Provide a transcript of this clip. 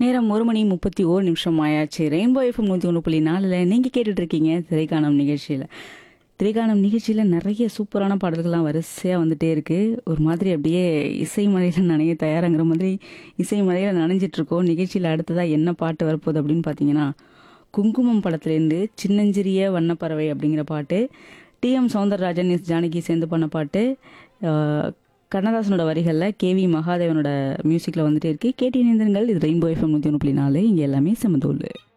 நேரம் ஒரு மணி முப்பத்தி ஓரு நிமிஷம் ஆயாச்சு ரெயின்போ எஃப்எம் நூற்றி ஒன்று புள்ளி நாலில் நீங்கள் கேட்டுட்டு இருக்கீங்க திரைக்காணம் நிகழ்ச்சியில் திரைக்காணம் நிகழ்ச்சியில் நிறைய சூப்பரான பாடல்கள்லாம் வரிசையாக வந்துட்டே இருக்குது ஒரு மாதிரி அப்படியே இசை மலையில் நனைய தயாராங்கிற மாதிரி இசை மலையில் நனைஞ்சிட்ருக்கோம் நிகழ்ச்சியில் அடுத்ததாக என்ன பாட்டு வரப்போகுது அப்படின்னு பார்த்தீங்கன்னா குங்குமம் படத்துலேருந்து சின்னஞ்சிறிய வண்ணப்பறவை அப்படிங்கிற பாட்டு டிஎம் சௌந்தரராஜன் எஸ் ஜானகி சேர்ந்து பண்ண பாட்டு அஹ், கண்ணதாசனோட வரிகளில் கேவி மகாதேவனோட மியூசிக்கில் வந்துட்டே இருக்கு கேட்டி இணைந்திருங்கள் இது ரெயின்போ எஃப்எம் நூற்றி ஒன்று புள்ளி நாலு இங்கே எல்லாமே சமதோல்